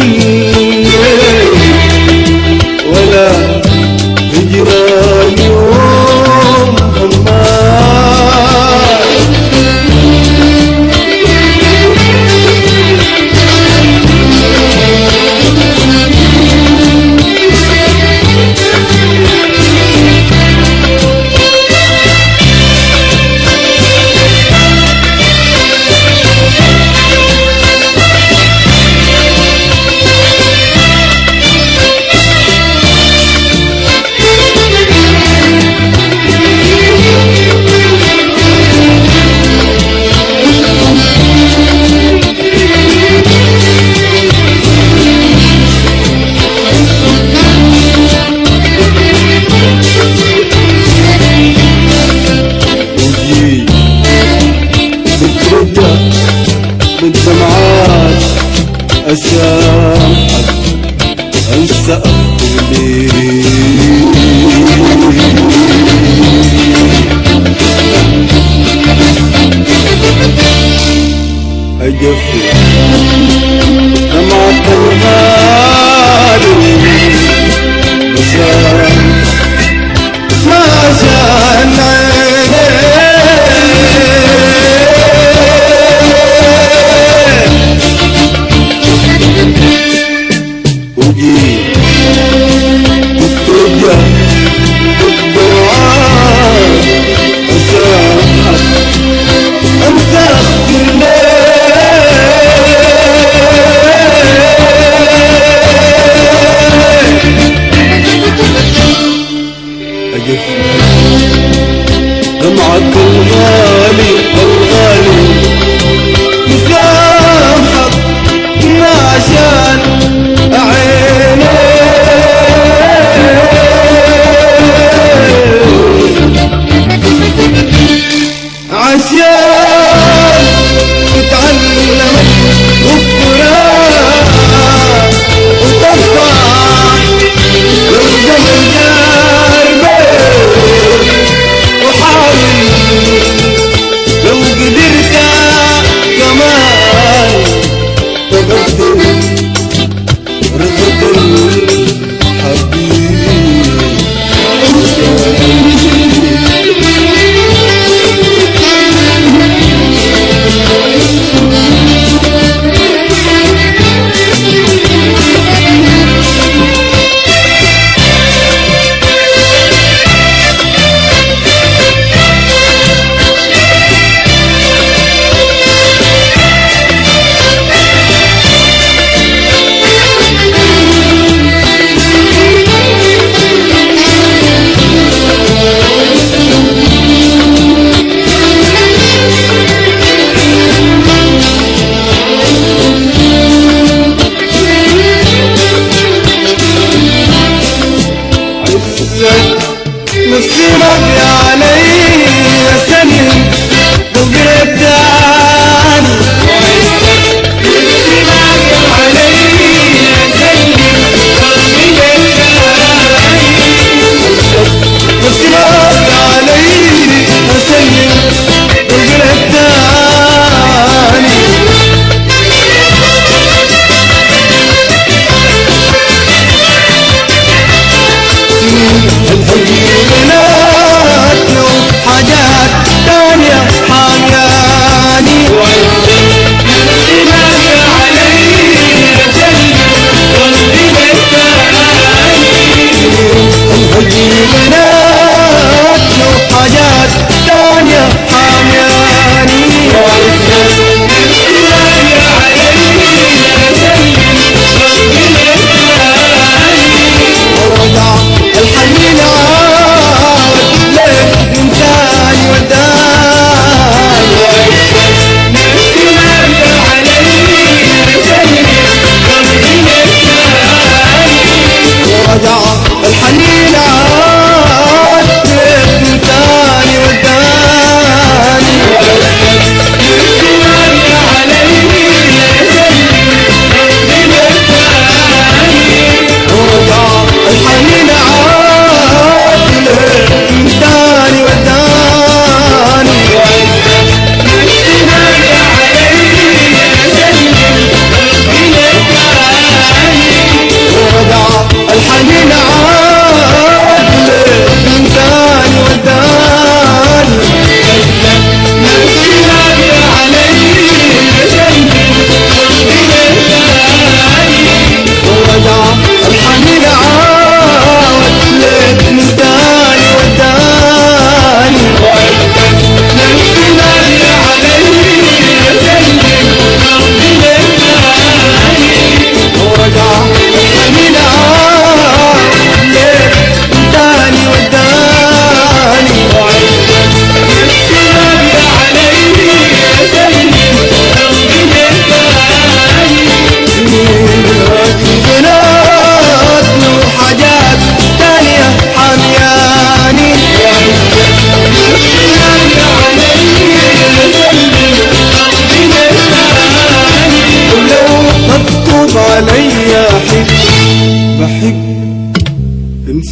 الليل ولا هجران يوم همال وجي بترجع بالدمعات أسامحك أنسى أغفر لي أجفل دمعة الغالي مسامح ما زال وجي وترجع بالدعاء أسامحك أنت أغفر لي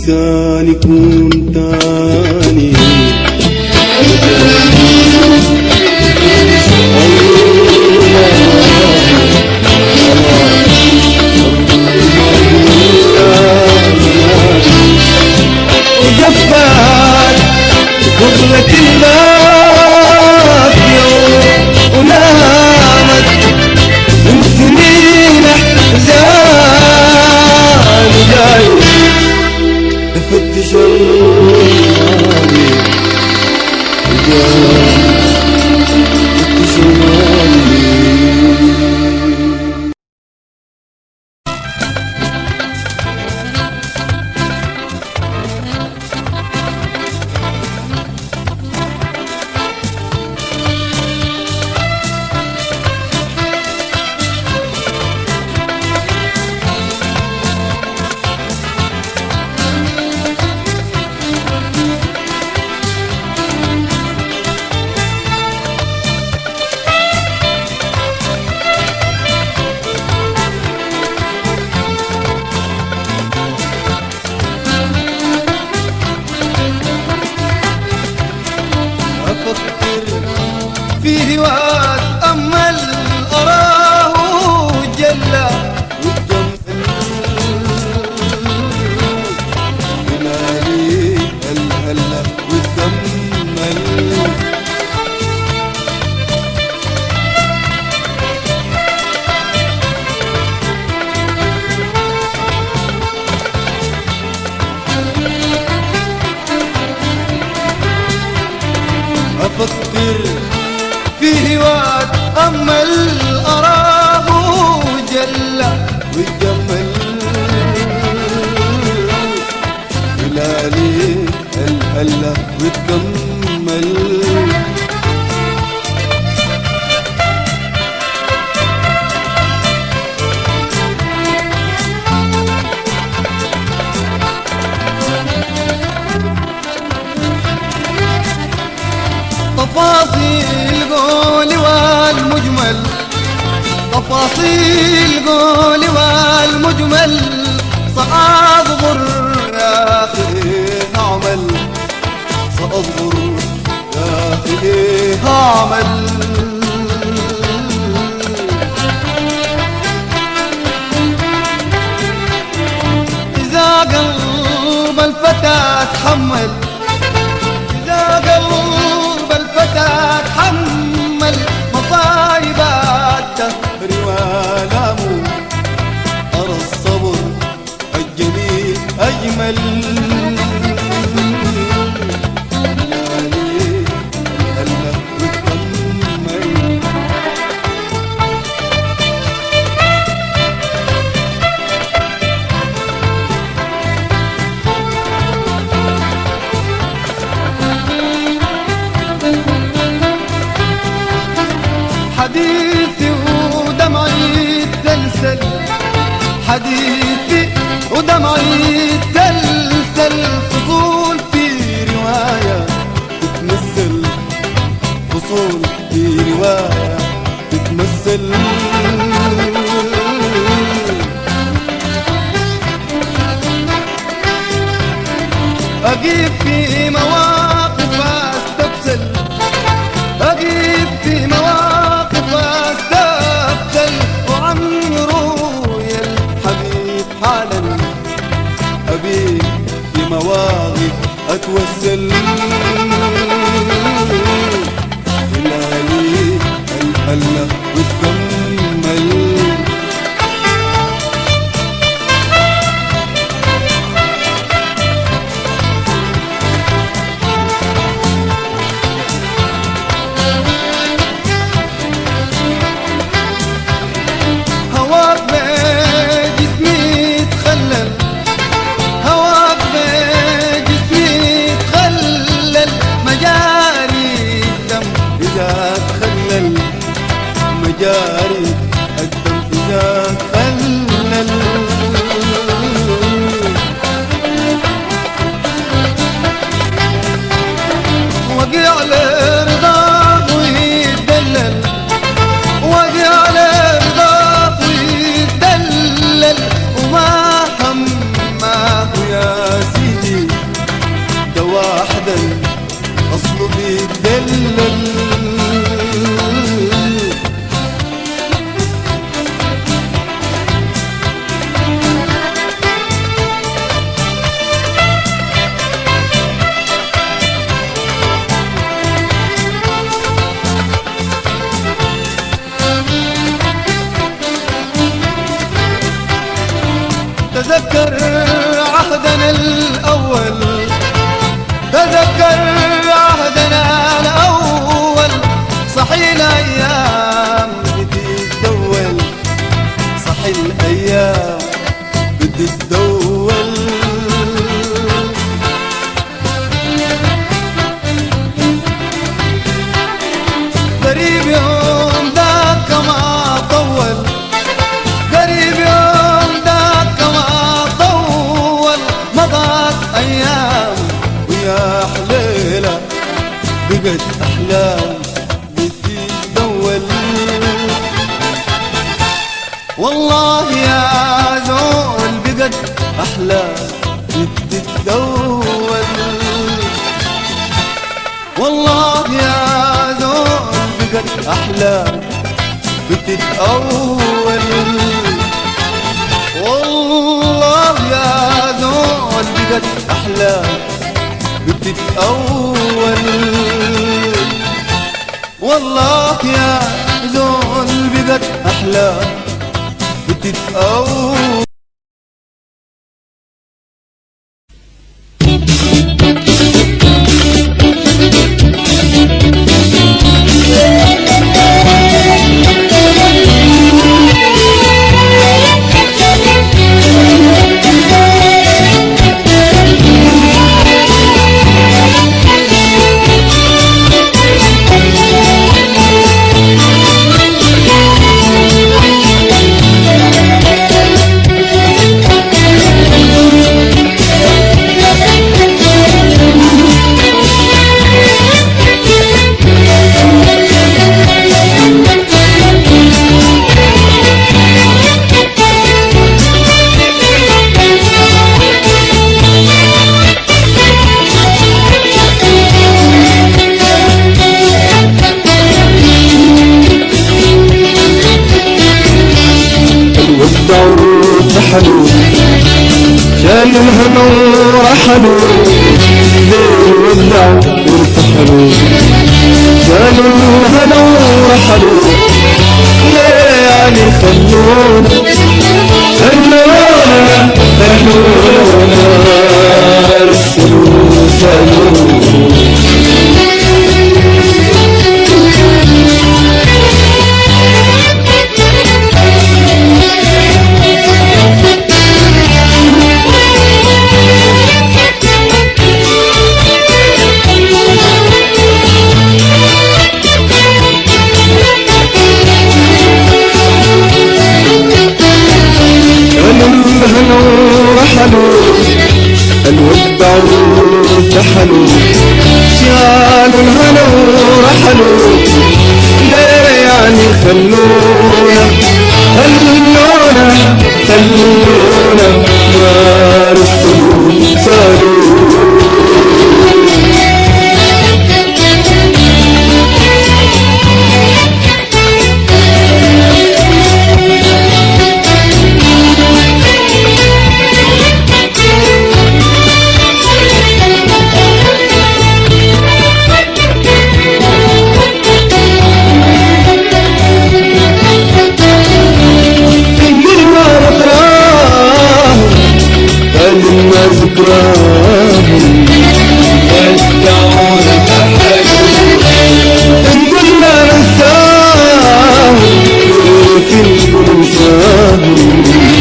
إنسان يكون تاني وجفت قبلة الناس يوم ونامت من سنين احزان جاي تفتش الماضي جاي تفتش الماضي أفكر في واد أمل أراه جل جمالي الهلا والكمل أفكر في واد أمل أراه جل والجمل جلالي الهلا والكمل تفاصيل قولي والمجمل تفاصيل قولي والمجمل سأصبر يا أخي هعمل سأصبر يا أخي هعمل إذا قلب الفتى تحمل إذا قلب الفتى تحمل مصايب الدهر والامه أرى الصبر الجميل أجمل جلالي الهلا والكمل حديثي ودمعي تلسل حديثي ودمعي تلسل فصول في رواية تتمثل فصول في رواية تتمثل أجيب في مواقف أستبسل أجيب في مواقف أستبسل وعمي روي الحبيب حالا أبيك في مواقف أتوسل جلالي الهلا والكمل هواك بجسمي تخلل هواك بجسمي تخلل تذكر عهدنا الأول تذكر عهدنا الأول صحي الأيام بتتدول صح الأيام بتتدول قريب يوم ذاك ما طول قريب يوم ذاك ما طول مضت أيام ويا حليلة بقت أحلام بتتدول والله يا زول بقت أحلام بتتدول والله يا زول بقت أحلام بتتأول والله يا زول بقت أحلام بتتأول والله يا زول بقت أحلام بتتأول والدور ارتحلوا شالوا الهم ورحلوا ليه ودعوا وارتحلوا شالوا الهم ورحلوا ليه يعني خلونا خلونا خلونا ارسلوا سالونا كانوا انبهنوا رحلوا الودع ارتحلوا شالوا الهنا ورحلوا ليه يعني خلونا خلونا خلونا ما رسلوا سالوا كل ما نقراه قال لنا ذكراهم نقول ما ننساهم كيف نقول ننساهم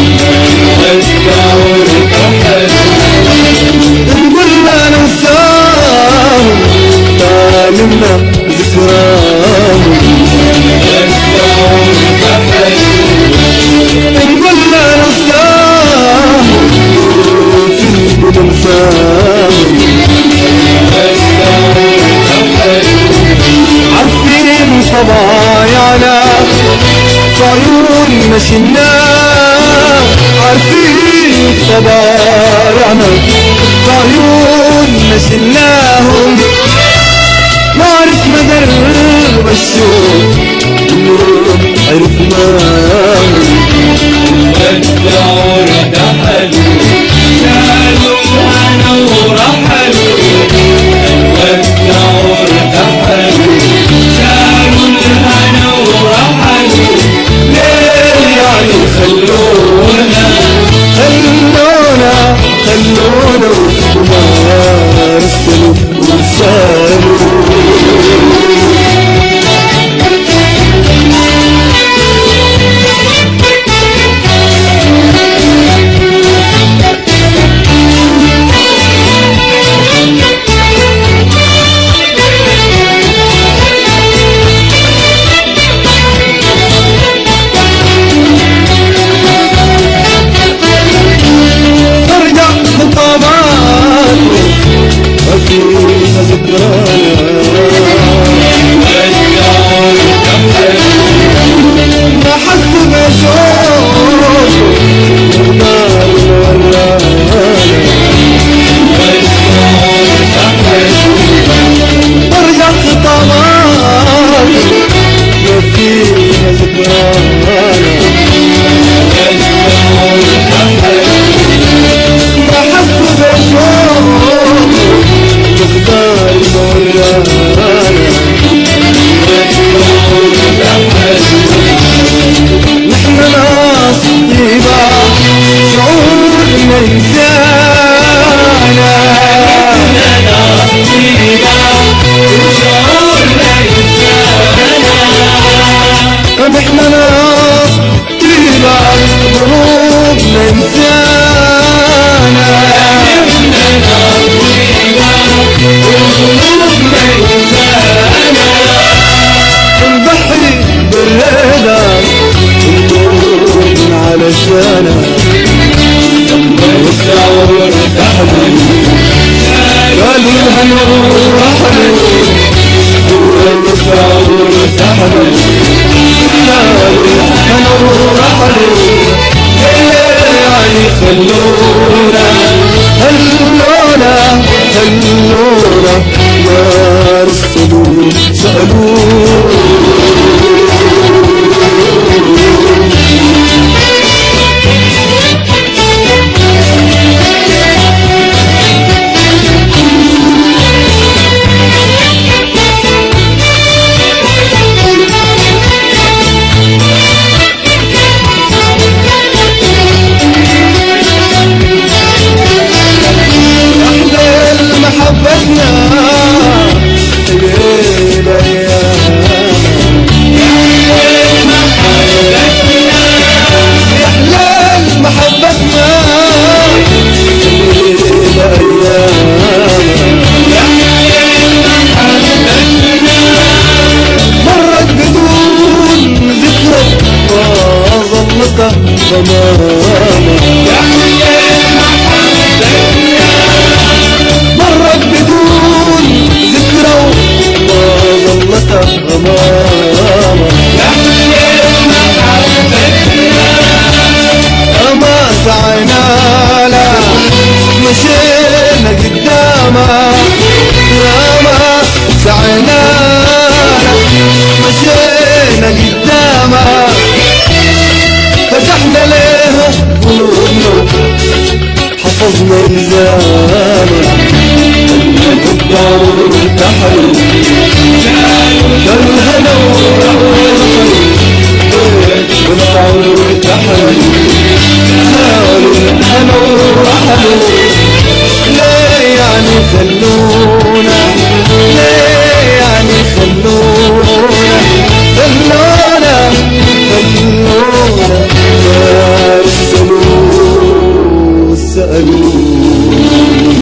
نقول ما ننساهم قال لنا ذكراهم نقول ما ننساهم كيف ننساهم عارفين طبايعنا عيون مشينا عارفين طبايعنا عيون مشيناهم ما عرف مدر الشوق اليوم عرفناهم ليه يعني خلونا خلونا احنا ناس طيبة قلوبنا إنسانة نضحي بالهدى ونكون علشانك نستعور تحمل قالوا هنروح حلو نستعور تحمل قالوا هنروح حلو يعني خلونا خلونا خلونا ما رسلوا سألونا أحلى محبتنا ليل أحلى محبتنا ليل مرت بدون ذكرى وظلت ضماما مرت بدون ذكرى وظلت غماما أما سعينا لا مشينا قداما أما سعينا لا مشينا قداما فتحنا له قلوبنا حفظنا إلزاما الدور تحل كالهنا والعمر تحل الهنا ورحل ليه يعني خلونا ليه يعني خلونا خلونا خلونا ما رسلوا سألوا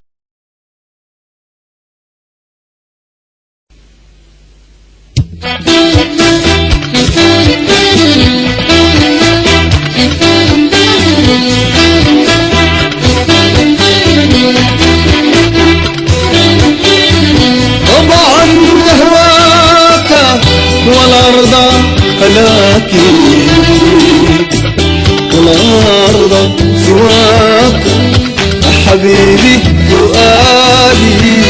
طبعا هواك والأرض خلاك والأرض سواك حبيبي فؤادي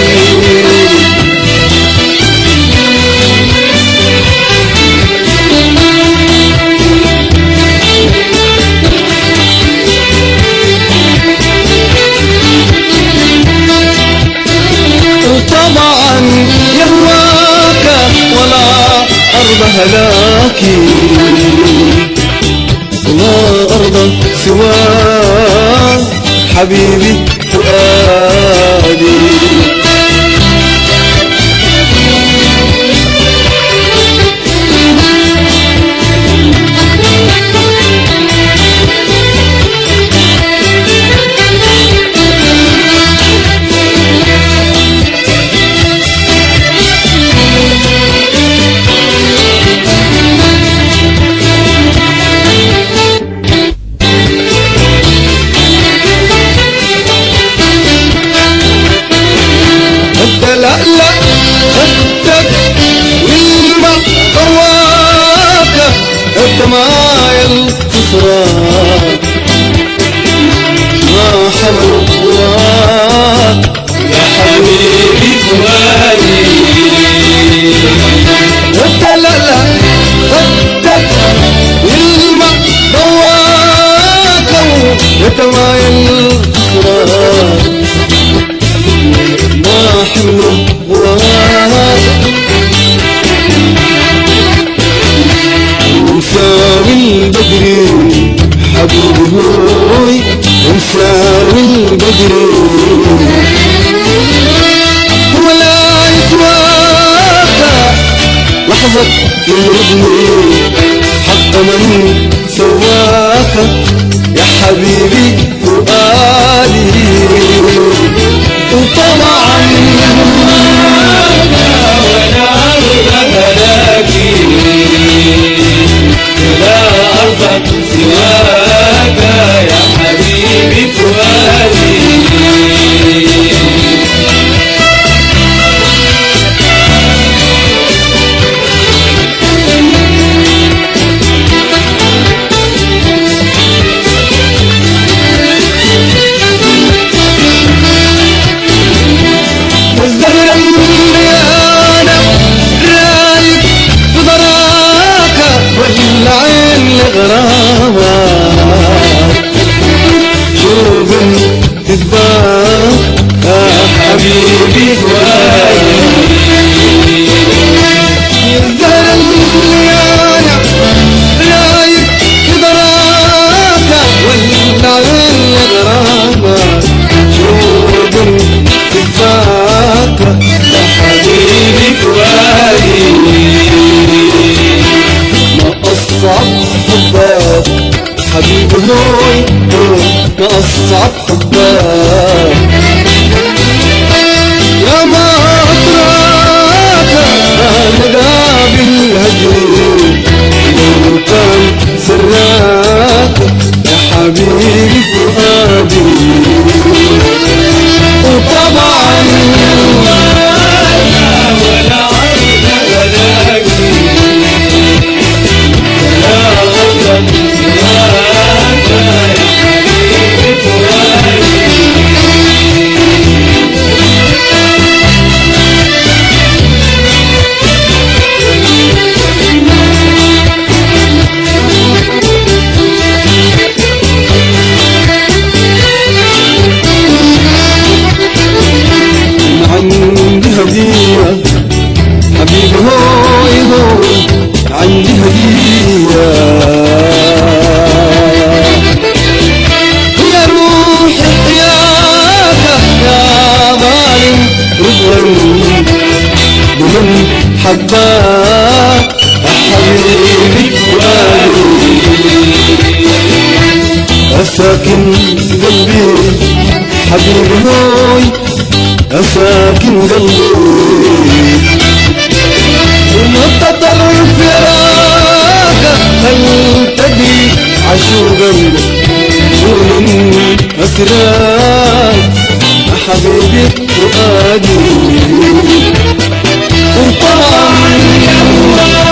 وطبعا يهواك ولا أرض هلاكي ولا أرض سواك حبيبي فؤادي انت لا لا خدك والماء قواك انت معايا الخسران ما حمل قواك يا حبيبي فؤادي انت لا لا خدك والماء قواك انت معايا الخسران ما حمل غواك وسام البدر يطلبني حق من سواك يا حبيبي فؤادي وطبعا الزهر المليانة رايق بضراكة والعين لغرامة شوف تتباك يا حبيبي فؤادي الزهر المليانة رايق بضراكة والعين لغرامة شوف تتباك يا حبيبي فؤادي ما أصعب حبك حبيبي هوي ما أصعب حبك يا ما أتراك أنا قابل هجري لو كان سراك يا حبيبي فؤادي وطبعا عندي هدية حبيبي هوي هوي عندي هدية يا روحي حياك يا ظالم رضوان بمن حباك يا حبيبي فؤادي أساكن قلبي حبيبي هوي أساكن قلبي ومطر الفراق هل تدري عشوقا ومن أسراك يا حبيبي فؤادي وطبعا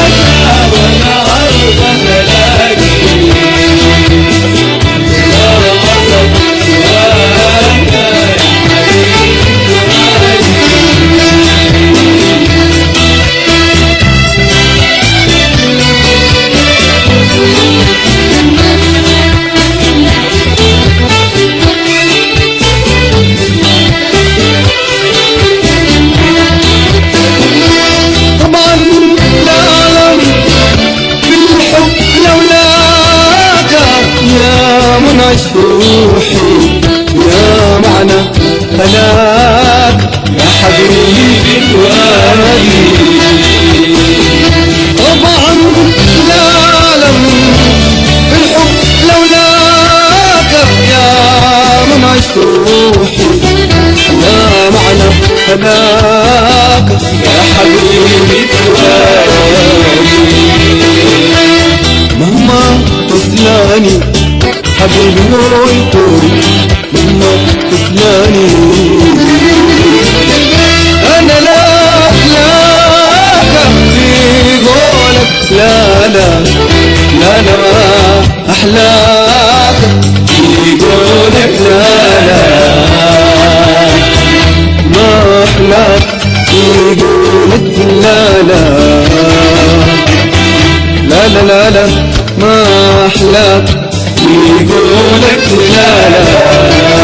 طبعا العالم بالحب لولاك يا منعش روحي يا معنى هلاك يا حبيبي فؤادي طبعا العالم بالحب لولاك يا منعش روحي يا معنى هلاك يا حبيبي فؤادي مهما تسلاني حبيبي نوي طول مهما تسلاني انا لا احلاك في قولك لا لا لا لا احلاك في قولك لا لا ما احلاك في قولك لا لا لا لا لا لا ما احلاك يقولك لا لا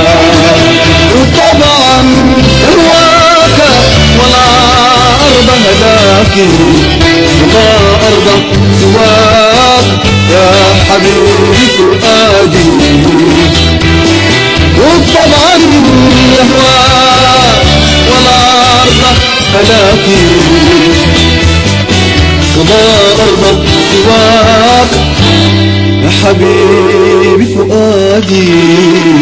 وطبعا هواك ولا ارضى هداك ولا ارضى سواك يا حبيبي فؤادي وطبعا هواك ولا ارضى هداك رضا أرضى سواك يا حبيبي فؤادي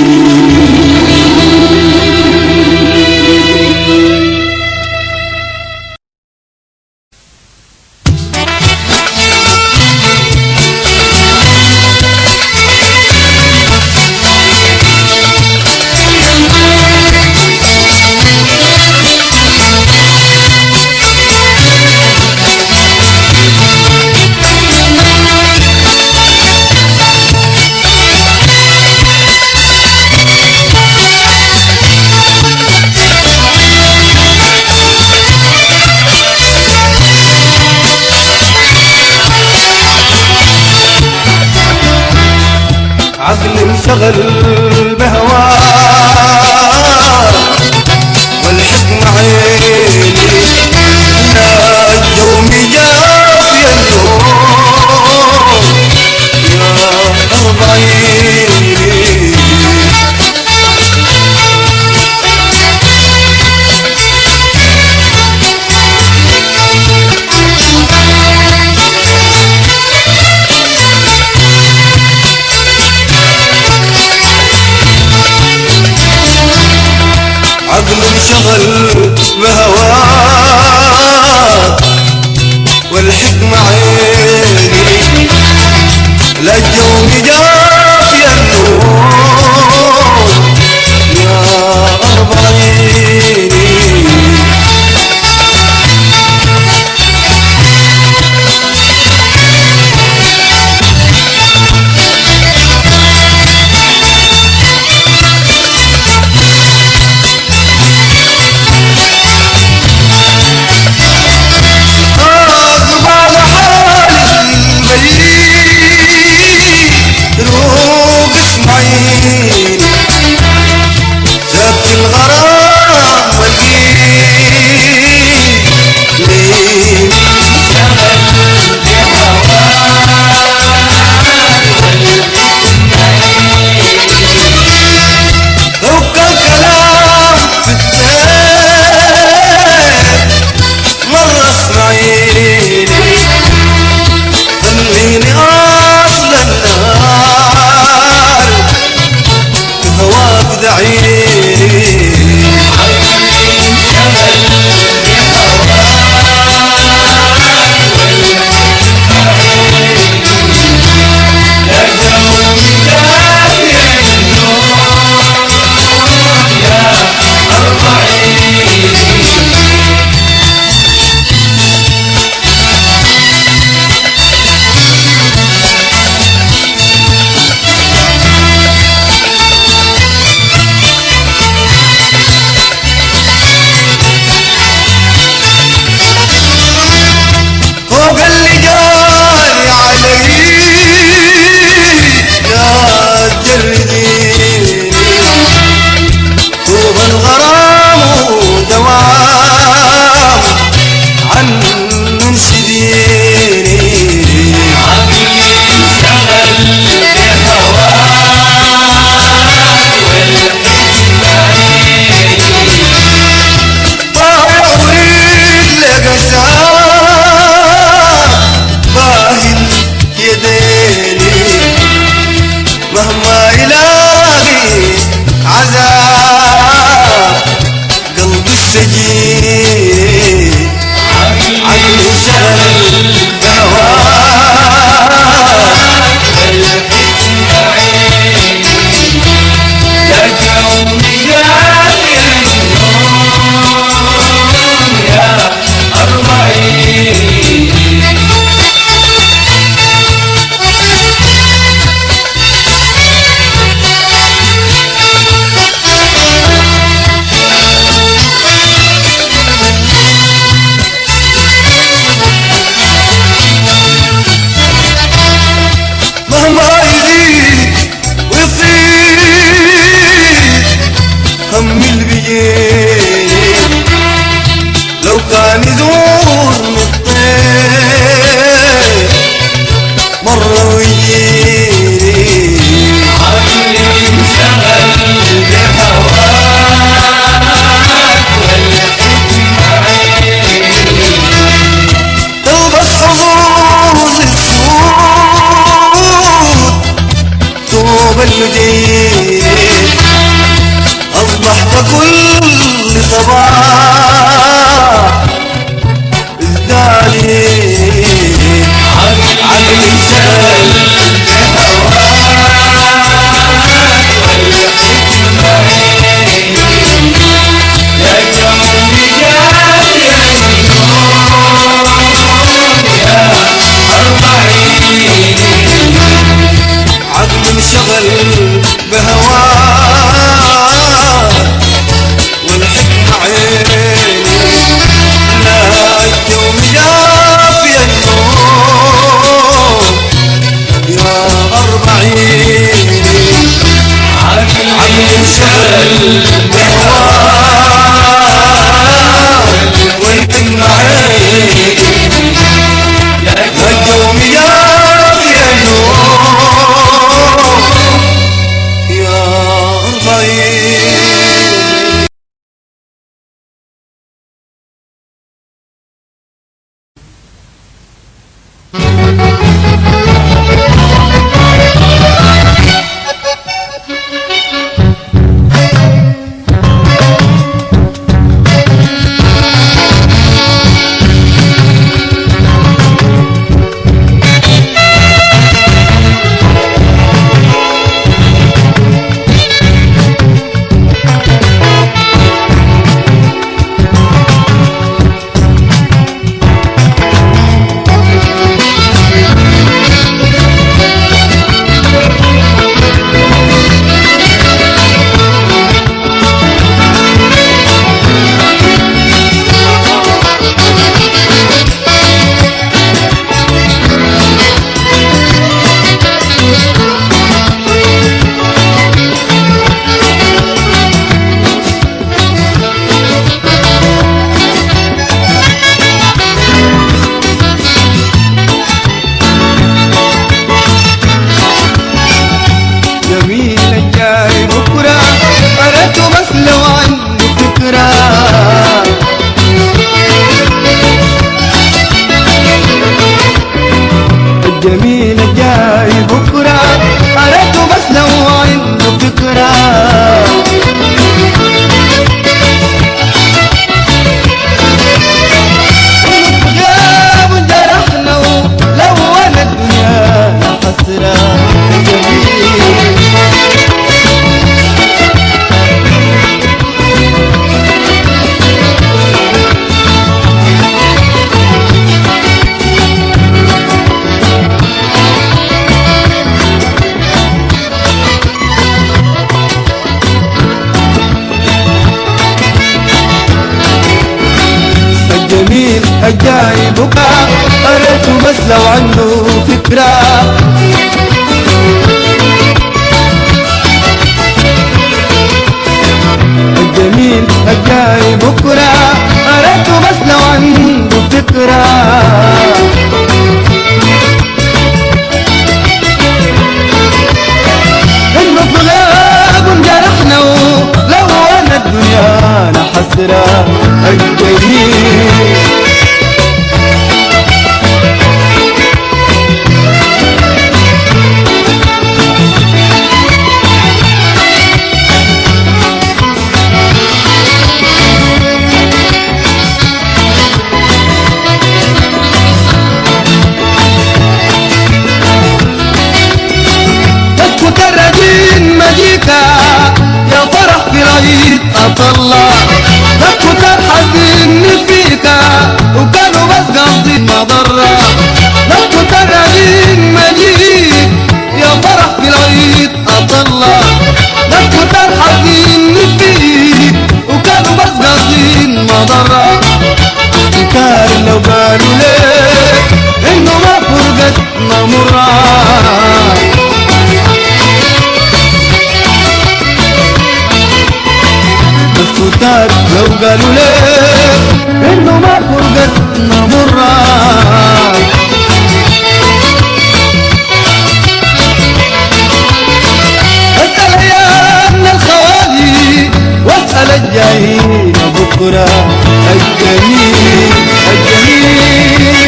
عقلي انشغل بهواك والحكم عيني لا اليوم جاف يا النور يا أرض عيني عقل انشغل بهواك والحكمة عيني لا الجوم جاف يا النور يا أرض عيني أقبل حالي المليء روق اسمعيني سبت الغرام والجيل ليه لو كان كلام في التين مرة اسمعيني خليني اصل النار هواك دعيني فوق اللي جاي علي يا تجرديني طوب الغرام ودوام عن سديني طايع وريد لقسام باهن يديني مهما يلاقي عذاب قلب السجين عقلي شغل بهواك دوب المدين أصبحت كل صباح ازدادي عقل انشغل عقل انشغل بهواك والحكمة عيني لا اليوم جاء في النوم يا أربعين عقل انشغل بهواك والحكمة عيني اليوم جاء في النوم يا أربعين جميل الجاي بكرة قرأته بس لو عنده فكرة الجميل الجاي بكرة قرأته بس لو عنده فكرة غاب جرحنا لو انا الدنيا حسرة جميل الجميل الجاي بكرة قريته بس لو عنده فكرة الجميل الجاي بكرة قريته بس لو عنده فكرة انه في غياب جرحنا لو انا الدنيا انا حسرة الجميل اسكت الرجين مجيكا يا فرح في العيد اطلع اسكت الحزين فيكا وكانوا بس قصدي مضرة اسكت الرجين مجيك يا فرح في العيد اطلع اسكت الحزين فيك وكانوا بس قصدي مضرة انكار لو قالوا ليه انه ما فرقتنا مرة الكتاب لو قالوا ليه انه ما فرقتنا مرة اسأل ايامنا الخوالي واسأل الجايين بكرة الجميل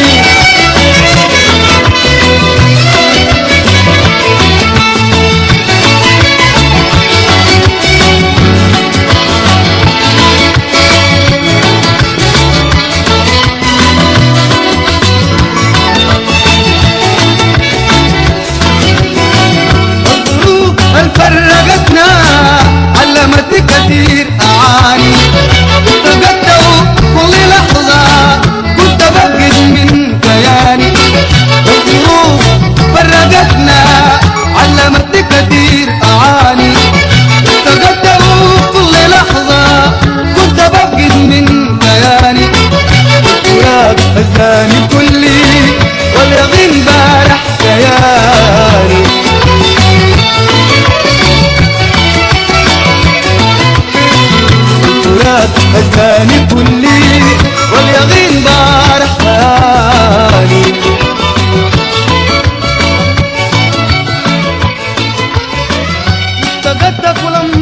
الجميل قلبي كثير أعاني افتقدته كل لحظة كنت بفقد من كياني الفراق هزاني كلي واليقين بارح كياني الفراق هزاني كلي واليقين بارح كياني افتقدتك ولما